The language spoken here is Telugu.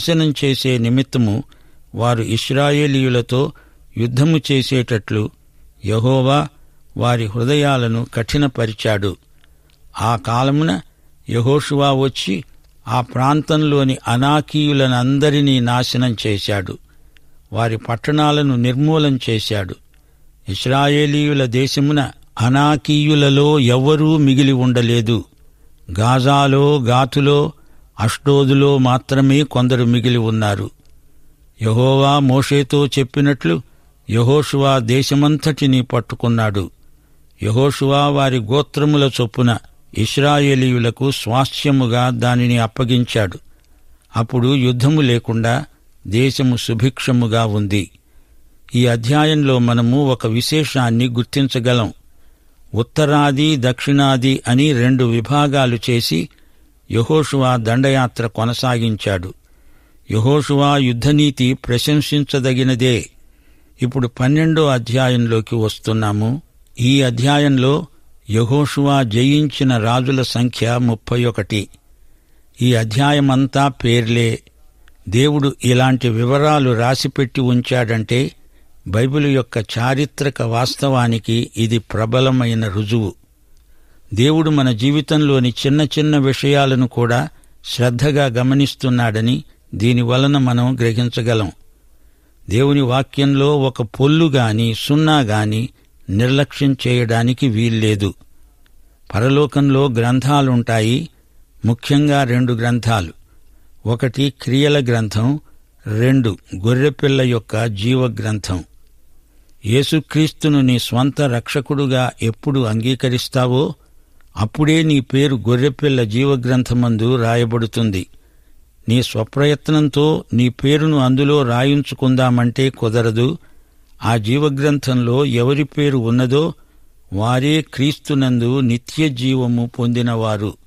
నాశనం చేసే నిమిత్తము వారు ఇస్రాయేలీయులతో యుద్ధము చేసేటట్లు యహోవా వారి హృదయాలను కఠినపరిచాడు ఆ కాలమున యహోషువా వచ్చి ఆ ప్రాంతంలోని అనాకీయులనందరినీ నాశనం చేశాడు వారి పట్టణాలను నిర్మూలం చేశాడు ఇస్రాయేలీయుల దేశమున అనాకీయులలో ఎవ్వరూ మిగిలి ఉండలేదు గాజాలో గాతులో అష్డోదులో మాత్రమే కొందరు మిగిలి ఉన్నారు యహోవా మోషేతో చెప్పినట్లు యహోషువా దేశమంతటినీ పట్టుకున్నాడు యహోషువా వారి గోత్రముల చొప్పున ఇస్రాయేలీయులకు స్వాస్థ్యముగా దానిని అప్పగించాడు అప్పుడు యుద్ధము లేకుండా దేశము సుభిక్షముగా ఉంది ఈ అధ్యాయంలో మనము ఒక విశేషాన్ని గుర్తించగలం ఉత్తరాది దక్షిణాది అని రెండు విభాగాలు చేసి యహోషువా దండయాత్ర కొనసాగించాడు యహోషువా యుద్ధనీతి ప్రశంసించదగినదే ఇప్పుడు పన్నెండో అధ్యాయంలోకి వస్తున్నాము ఈ అధ్యాయంలో యహోషువా జయించిన రాజుల సంఖ్య ముప్పై ఒకటి ఈ అధ్యాయమంతా పేర్లే దేవుడు ఇలాంటి వివరాలు రాసిపెట్టి ఉంచాడంటే బైబిల్ యొక్క చారిత్రక వాస్తవానికి ఇది ప్రబలమైన రుజువు దేవుడు మన జీవితంలోని చిన్న చిన్న విషయాలను కూడా శ్రద్ధగా గమనిస్తున్నాడని దీని వలన మనం గ్రహించగలం దేవుని వాక్యంలో ఒక పొల్లు గాని సున్నా గాని నిర్లక్ష్యం చేయడానికి వీల్లేదు పరలోకంలో గ్రంథాలుంటాయి ముఖ్యంగా రెండు గ్రంథాలు ఒకటి క్రియల గ్రంథం రెండు గొర్రెపిల్ల యొక్క జీవ గ్రంథం యేసుక్రీస్తును నీ స్వంత రక్షకుడుగా ఎప్పుడు అంగీకరిస్తావో అప్పుడే నీ పేరు గొర్రెపిల్ల జీవగ్రంథమందు రాయబడుతుంది నీ స్వప్రయత్నంతో నీ పేరును అందులో రాయించుకుందామంటే కుదరదు ఆ జీవగ్రంథంలో ఎవరి పేరు ఉన్నదో వారే క్రీస్తునందు నిత్య జీవము పొందినవారు